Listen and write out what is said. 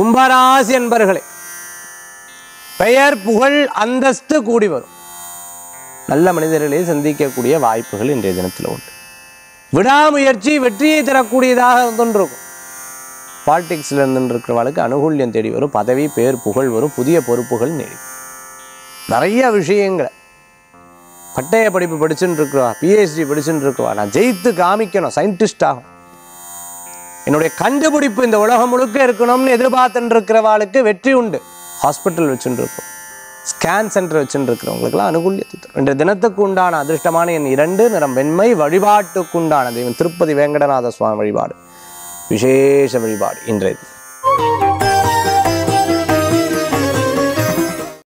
கும்பராசி என்பர்களே பெயர் புகழ் அந்தஸ்து கூடி வரும் நல்ல மனிதர்களை சந்திக்கக்கூடிய வாய்ப்புகள் இன்றைய தினத்தில் உண்டு விடாமுயற்சி வெற்றியை தரக்கூடியதாக இருந்துருக்கும் பாலிடிக்ஸில் இருந்துருக்கிறவளுக்கு அனுகூல்யம் தேடி வரும் பதவி பேர் புகழ் வரும் புதிய பொறுப்புகள் நேடி நிறைய விஷயங்களை பட்டய படிப்பு படிச்சுட்டு இருக்கிறவா பிஹெச்டி படிச்சுட்டு இருக்கவா நான் ஜெயித்து காமிக்கணும் சயின்டிஸ்ட் ஆகும் என்னுடைய கண்டுபிடிப்பு இந்த உலகம் முழுக்க இருக்கணும்னு எதிர்பார்த்துட்டு இருக்கிறவாளுக்கு வெற்றி உண்டு ஹாஸ்பிட்டல் வச்சுட்டு இருக்கோம் ஸ்கேன் சென்டர் வச்சுட்டு இருக்கிறவங்களுக்குலாம் அனுகூல்யத்தை தரும் இன்றைய தினத்துக்கு உண்டான அதிர்ஷ்டமான என் இரண்டு நிறம் வெண்மை வழிபாட்டுக்குண்டான தெய்வம் திருப்பதி வேங்கடநாத சுவாமி வழிபாடு விசேஷ வழிபாடு இன்றைய தினம்